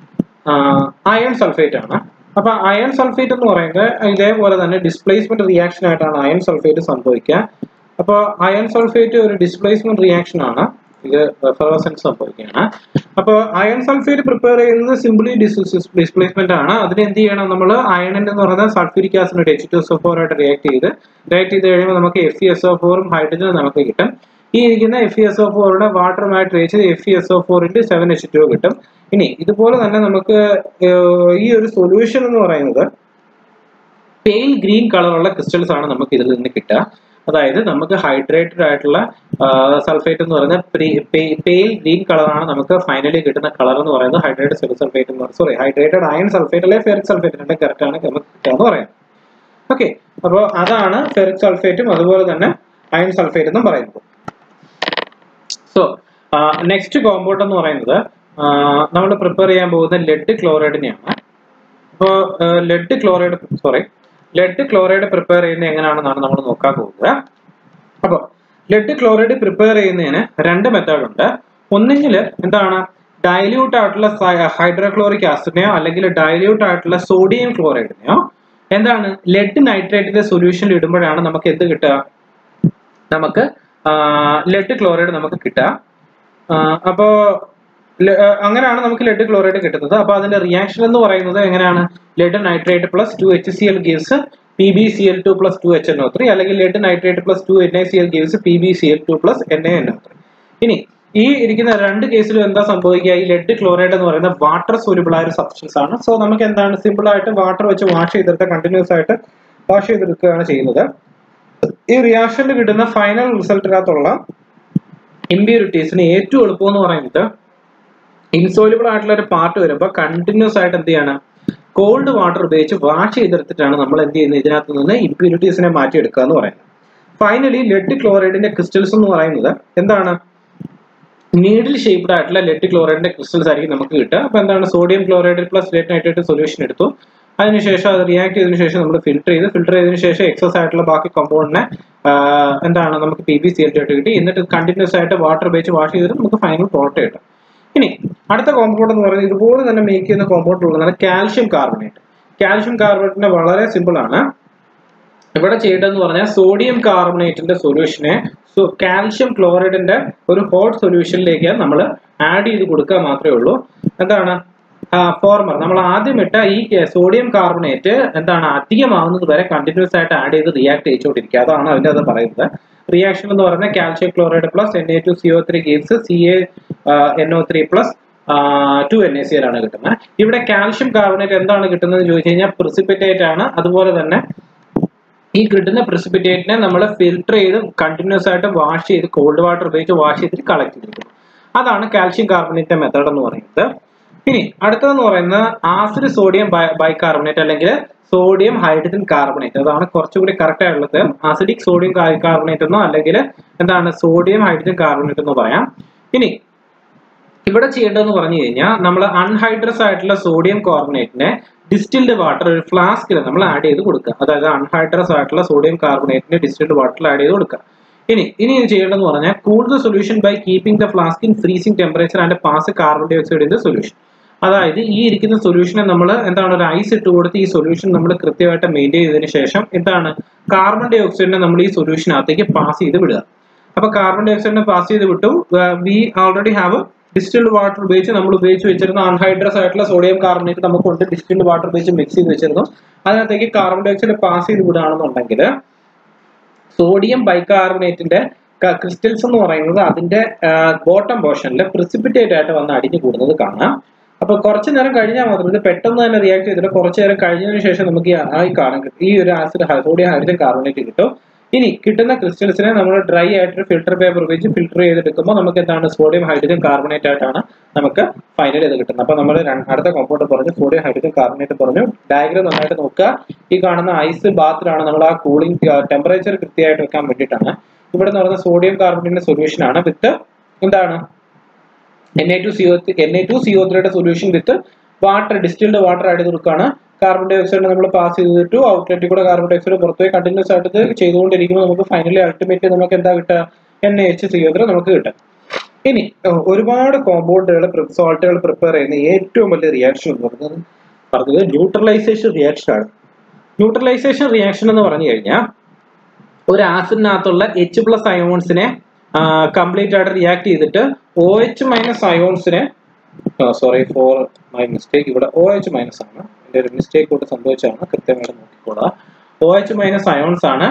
അയൺ സൾഫേറ്റ് ആണ് അപ്പൊ അയൺ സൾഫേറ്റ് എന്ന് പറയുന്നത് ഇതേപോലെ തന്നെ ഡിസ്പ്ലേസ്മെന്റ് റിയാക്ഷൻ ആയിട്ടാണ് അയൺ സൾഫേറ്റ് സംഭവിക്കുക അപ്പോൾ അയൺ സൾഫേറ്റ് ഒരു ഡിസ്പ്ലേസ്മെന്റ് റിയാക്ഷൻ ആണ് ഇത് ഫെറോസെൻസ് സംഭവിക്കുകയാണ് അപ്പോൾ അയൺ സൾഫേറ്റ് പ്രിപ്പയർ ചെയ്യുന്നത് സിംപ്ലി ഡിസ്പ്ലേസ്മെന്റ് ആണ് അതിന് എന്ത് ചെയ്യണം നമ്മൾ അയണിന്റെ എന്ന് പറയുന്നത് sulphuric acid H two S four ആയിട്ട് റിയാക്ട് ചെയ്ത് റിയാക്ട് ചെയ്ത് കഴിയുമ്പോൾ നമുക്ക് എഫ് എസ് ഒ ഫോറും ഹൈഡ്രജനും നമുക്ക് കിട്ടും ഈ ഇരിക്കുന്ന എഫ് എസ് ഒ ഫോറുടെ വാട്ടറുമായിട്ട് റേച്ച് F S O four into seven H two കിട്ടും ഇനി ഇതുപോലെ തന്നെ നമുക്ക് ഏഹ്, ഈ ഒരു സൊല്യൂഷൻ എന്ന് പറയുന്നത് പെയിൽ ഗ്രീൻ കളറുള്ള ക്രിസ്റ്റൽസ് ആണ് നമുക്ക് ഇതിൽ നിന്ന് കിട്ടുക അതായത് നമുക്ക് ഹൈഡ്രേറ്റഡ് ആയിട്ടുള്ള സൾഫേറ്റ് എന്ന് പറയുന്നത് പെയിൽ ഗ്രീൻ കളറാണ് നമുക്ക് ഫൈനലി കിട്ടുന്ന കളർ എന്ന് പറയുന്നത് ഹൈഡ്രേറ്റഡ് സെൽ സൾഫേറ്റ് എന്ന് സോറി ഹൈഡ്രേറ്റഡ് അയൺ സൾഫേറ്റ് അല്ലെങ്കിൽ ഫെറിക് സൾഫേറ്റ് രണ്ടും കറക്റ്റ് ആണ് നമുക്ക് കിട്ടുക എന്ന് പറയാം ഓക്കെ അപ്പോൾ അതാണ് ഫെറിക് സൾഫേറ്റും അതുപോലെ തന്നെ അയൺ സൾഫേറ്റ് എന്നും പറയുന്നത് സോ നെക്സ്റ്റ് കോമ്പൗണ്ട് എന്ന് പറയുന്നത് നമ്മൾ പ്രിപ്പയർ ചെയ്യാൻ പോകുന്ന ലെഡ് ക്ലോറൈഡിനെയാണ് അപ്പോൾ lead chloride sorry lead chloride prepare ചെയ്യുന്നത് എങ്ങനെയാണെന്നാണ് നമ്മൾ നോക്കാൻ പോകുന്നത് അപ്പോൾ ലെഡ് ക്ലോറൈഡ് പ്രിപ്പയർ ചെയ്യുന്നതിന് രണ്ട് മെത്തേഡ് ഉണ്ട് ഒന്നെങ്കിൽ എന്താണ് ഡൈല്യൂട്ട് ആയിട്ടുള്ള ഹൈഡ്രോക്ലോറിക് ആസിഡിനെയോ അല്ലെങ്കിൽ ഡൈല്യൂട്ട് ആയിട്ടുള്ള സോഡിയം ക്ലോറൈഡിനെയോ എന്താണ് ലെഡ് നൈട്രേറ്റിന്റെ സൊല്യൂഷനിൽ ഇടുമ്പോഴാണ് നമുക്ക് എന്ത് കിട്ടുക നമുക്ക് ലെഡ് ക്ലോറൈഡ് നമുക്ക് കിട്ടുക ആ, അപ്പോ ല- ആ, അങ്ങനെയാണ് നമുക്ക് ലെഡ് ക്ലോറൈഡ് കിട്ടുന്നത് അപ്പൊ അതിന്റെ റിയാക്ഷൻ എന്ന് പറയുന്നത് എങ്ങനെയാണ് lead nitrate plus two H C L gives P B C L two plus two H N O three അല്ലെങ്കിൽ lead nitrate plus two N I C L gives P B C L two plus N A N O three ഇനി ഈ ഇരിക്കുന്ന രണ്ട് കേസിലും എന്താ സംഭവിക്കുക ഈ lead chloride എന്ന് പറയുന്ന വാട്ടർ സോലിബിൾ ആയ ഒരു സബ്സ്റ്റൻസ് ആണ് സോ നമുക്ക് എന്താണ് സിമ്പിൾ ആയിട്ട് വാട്ടർ വെച്ച് വാഷ് ചെയ്തെടുത്ത കണ്ടിന്യൂസ് ആയിട്ട് വാഷ് ചെയ്തെടുക്കുകയാണ് ചെയ്യുന്നത് ഈ റിയാക്ഷനിൽ കിട്ടുന്ന ഫൈനൽ റിസൾട്ടിനകത്തുള്ള ഇമ്പ്യൂരിറ്റീസിന് ഏറ്റവും എളുപ്പം എന്ന് പറയുന്നത് ഇൻസോലിബിൾ ആയിട്ടുള്ള ഒരു പാർട്ട് വരുമ്പോൾ കണ്ടിന്യൂസ് ആയിട്ട് എന്ത് ചെയ്യണം കോൾഡ് വാട്ടർ ഉപയോഗിച്ച് വാഷ് ചെയ്തെടുത്തിട്ടാണ് നമ്മൾ എന്ത് ചെയ്യുന്നത് ഇതിനകത്ത് നിന്ന് ഇമ്പ്യൂരിറ്റീസിനെ മാറ്റിയെടുക്കുക എന്ന് പറയുന്നത് ഫൈനലി ലെഡ് ക്ലോറൈഡിന്റെ ക്രിസ്റ്റൽസ് എന്ന് പറയുന്നത് എന്താണ് നീഡിൽ ഷേപ്ഡ് ആയിട്ടുള്ള ലെഡ് ക്ലോറൈഡിന്റെ ക്രിസ്റ്റൽസ് ആയിരിക്കും നമുക്ക് കിട്ടുക അപ്പൊ എന്താണ് sodium chloride plus lead nitrate solution എടുത്തു അതിനുശേഷം അത് റിയാക്ട് ചെയ്തതിനു ശേഷം നമ്മൾ ഫിൽട്ടർ ചെയ്ത് ഫിൽട്ടർ ചെയ്തതിനു ശേഷം എക്സസ് ആയിട്ടുള്ള ബാക്കി കോമ്പൗണ്ടിനെ എന്താണ് നമുക്ക് പി ബി സി എൽ ആയിട്ട് കിട്ടി എന്നിട്ട് കണ്ടിന്യൂസ് ആയിട്ട് വാട്ടർ ഉപയോഗിച്ച് വാഷ് ചെയ്തിട്ട് നമുക്ക് ഫൈനൽ പ്രോഡക്റ്റ് കിട്ടും ഇനി അടുത്ത കോമ്പൗണ്ട് എന്ന് പറയുന്നത് ഇതുപോലെ തന്നെ മേക്ക് ചെയ്യുന്ന കോമ്പൗണ്ട് ഉള്ളതാണ് കാൽഷ്യം കാർബണേറ്റ് കാൽഷ്യം കാർബണേറ്റിന്റെ വളരെ സിമ്പിൾ ആണ് ഇവിടെ ചെയ്യേണ്ടതെന്ന് പറഞ്ഞാൽ സോഡിയം കാർബണേറ്റിന്റെ സൊല്യൂഷനെ സോ കാൽഷ്യം ക്ലോറൈഡിന്റെ ഒരു ഹോട്ട് സൊല്യൂഷനിലേക്ക് നമ്മൾ ആഡ് ചെയ്ത് കൊടുക്കുക മാത്രമേ ഉള്ളൂ എന്താണ് ഫോർമർ നമ്മൾ ആദ്യം ഇട്ട ഈ സോഡിയം കാർബണേറ്റ് എന്താണ് അധികമാവുന്നത് വരെ കണ്ടിന്യൂസ് ആയിട്ട് ആഡ് ചെയ്ത് റിയാക്ട് ചെയ്തുകൊണ്ടിരിക്കുക അതാണ് അതിന്റെ അത് പറയുന്നത് റിയാക്ഷൻ എന്ന് പറയുന്നത് calcium chloride plus N A two C O three gives C A N O three plus two N A C ആണ് കിട്ടുന്നത് ഇവിടെ കാൽഷ്യം കാർബണേറ്റ് എന്താണ് കിട്ടുന്നത് ചോദിച്ചു കഴിഞ്ഞാൽ പ്രിസിപ്പിറ്റേറ്റ് ആണ് അതുപോലെ തന്നെ ഈ കിട്ടുന്ന precipitate-നെ നമ്മൾ ഫിൽട്ടർ ചെയ്ത് കണ്ടിന്യൂസ് ആയിട്ട് വാഷ് ചെയ്ത് കോൾഡ് വാട്ടർ ഉപയോഗിച്ച് വാഷ് ചെയ്തിട്ട് കളക്ട് ചെയ്തിരിക്കുന്നു അതാണ് കാൽഷ്യം കാർബണേറ്റ് മെത്തേഡ് എന്ന് പറയുന്നത് ഇനി അടുത്തതെന്ന് പറയുന്നത് ആസിഡ് സോഡിയം ബൈകാർബണേറ്റ് അല്ലെങ്കിൽ സോഡിയം ഹൈഡ്രജൻ കാർബണേറ്റ് അതാണ് കുറച്ചുകൂടി കറക്റ്റ് ആയിട്ടുള്ളത് ആസിഡിക് സോഡിയം കാർബണേറ്റ് എന്നോ അല്ലെങ്കിൽ എന്താണ് സോഡിയം ഹൈഡ്രജൻ കാർബണേറ്റ് എന്നോ പറയാം ഇനി ഇവിടെ ചെയ്യേണ്ടതെന്ന് പറഞ്ഞു കഴിഞ്ഞാൽ നമ്മൾ അൺഹൈഡ്രസ് ആയിട്ടുള്ള സോഡിയം കാർബണേറ്റിനെ ഡിസ്റ്റിൽഡ് വാട്ടർ ഒരു ഫ്ലാസ്കിൽ നമ്മൾ ആഡ് ചെയ്ത് കൊടുക്കുക അതായത് അൺഹൈഡ്രസ് ആയിട്ടുള്ള സോഡിയം കാർബണേറ്റിനെ ഡിസ്റ്റിൽഡ് വാട്ടറിൽ ആഡ് ചെയ്ത് കൊടുക്കുക ഇനി ഇനി ഇത് ചെയ്യേണ്ടതെന്ന് പറഞ്ഞാൽ cool the solution by keeping the flask in freezing temperature and pass carbon dioxide in the solution അതായത് ഈ ഇരിക്കുന്ന സൊല്യൂഷനെ നമ്മൾ എന്താണ് ഒരു ഐസ് ഇട്ട് കൊടുത്ത് ഈ സൊല്യൂഷൻ നമ്മൾ കൃത്യമായിട്ട് മെയിൻറ്റെയിൻ ചെയ്തതിനു ശേഷം എന്താണ് കാർബൺ ഡൈ ഓക്സൈഡിനെ നമ്മൾ ഈ സൊല്യൂഷനകത്തേക്ക് പാസ് ചെയ്ത് വിടുക അപ്പൊ കാർബൺ ഡൈ ഓക്സൈഡിനെ പാസ് ചെയ്ത് വിട്ടു we already have distilled water ഉപയോഗിച്ച് നമ്മൾ ഉപയോഗിച്ച് വെച്ചിരുന്ന അൺഹൈഡ്രസ് ആയിട്ടുള്ള സോഡിയം കാർബണേറ്റ് നമുക്ക് കൊണ്ട് ഡിസ്റ്റിൽഡ് വാട്ടർ ഉപയോഗിച്ച് മിക്സ് ചെയ്ത് വെച്ചിരുന്നു അതിനകത്തേക്ക് കാർബൺ ഡൈ ഓക്സൈഡ് പാസ് ചെയ്ത് വിടുകയാണെന്നുണ്ടെങ്കിൽ സോഡിയം ബൈകാർബണേറ്റിന്റെ ക്രിസ്റ്റൽസ് എന്ന് പറയുന്നത് അതിന്റെ ബോട്ടം പോർഷനിൽ പ്രിസിപ്പിറ്റേറ്റ് ആയിട്ട് വന്ന് അടിഞ്ഞു കൂടുന്നത് കാണാം അപ്പൊ കുറച്ച് നേരം കഴിഞ്ഞാൽ മാത്രം ഇത് പെട്ടെന്ന് തന്നെ റിയാക്ട് ചെയ്തിട്ട് കുറച്ച് നേരം കഴിഞ്ഞതിന് ശേഷം നമുക്ക് ഈ ആ ഈ കാണാൻ കിട്ടും ഈ ഒരു ആസിഡ് സോഡിയം ഹൈഡ്രജൻ കാർബണേറ്റ് കിട്ടും ഇനി കിട്ടുന്ന ക്രിസ്റ്റൽസിനെ നമ്മൾ ഡ്രൈ ആയിട്ട് ഫിൽട്ടർ പേപ്പർ ഉപയോഗിച്ച് ഫിൽട്ടർ ചെയ്തെടുക്കുമ്പോൾ നമുക്ക് എന്താണ് സോഡിയം ഹൈഡ്രജൻ കാർബണേറ്റ് ആയിട്ടാണ് നമുക്ക് ഫൈനൽ ചെയ്ത് കിട്ടുന്നത് അപ്പൊ നമ്മൾ അടുത്ത കോമ്പൗണ്ട് പറഞ്ഞു സോഡിയം ഹൈഡ്രജൻ കാർബണേറ്റ് പറഞ്ഞു ഡയഗ്രാം നന്നായിട്ട് നോക്കുക ഈ കാണുന്ന ഐസ് ബാത്തിലാണ് നമ്മൾ ആ കൂളിംഗ് ടെമ്പറേച്ചർ കൃത്യമായിട്ട് വെക്കാൻ വേണ്ടിയിട്ടാണ് ഇവിടെ എന്ന് പറയുന്ന സോഡിയം കാർബണേറ്റിന്റെ സൊല്യൂഷൻ ആണ് വിത്ത് എന്താണ് N A two C O N A two C O ത്രീയുടെ solution with water distilled water add ചെയ്ത് കൊടുക്കുകയാണ് കാർബൺ ഡൈ ഓക്സൈഡ് നമ്മൾ പാസ് ചെയ്തിട്ട് ഔട്ട്ലെറ്റിൽ കൂടെ കാർബൺ ഡൈ ഓക്സൈഡ് പുറത്തുപോയി കണ്ടിന്യൂസ് ആയിട്ട് ഇത് ചെയ്തുകൊണ്ടിരിക്കുമ്പോൾ നമുക്ക് ഫൈനലി അൾട്ടിമേറ്റ്ലി നമുക്ക് എന്താ കിട്ടുക എൻ എച്ച് സിഒ ത്രീ നമുക്ക് കിട്ടും ഇനി ഏഹ്, ഒരുപാട് കോമ്പൗണ്ടുകൾ സോൾട്ടുകൾ പ്രിപ്പയർ ചെയ്യുന്ന ഏറ്റവും വലിയ റിയാക്ഷൻ എന്ന് പറയുന്നത് പറഞ്ഞത് ന്യൂട്രലൈസേഷൻ റിയാക്ഷൻ ആണ് ന്യൂട്രലൈസേഷൻ റിയാക്ഷൻ എന്ന് പറഞ്ഞു കഴിഞ്ഞാൽ ഒരു ആസിഡിനകത്തുള്ള എച്ച് പ്ലസ് അയോൺസിനെ കംപ്ലീറ്റ് ആയിട്ട് റിയാക്ട് ചെയ്തിട്ട് ഒ എച്ച് മൈനസ് അയോൺസിനെ സോറി ഫോർ മൈ മിസ്റ്റേക്ക് ഇവിടെ ഒ എച്ച് മൈനസ് ആണ് എൻ്റെ ഒരു മിസ്റ്റേക്ക് കൊണ്ട് സംഭവിച്ചാണ് കൃത്യമായിട്ട് നോക്കിക്കോളുക ഒ എച്ച് മൈനസ് അയോൺസ് ആണ്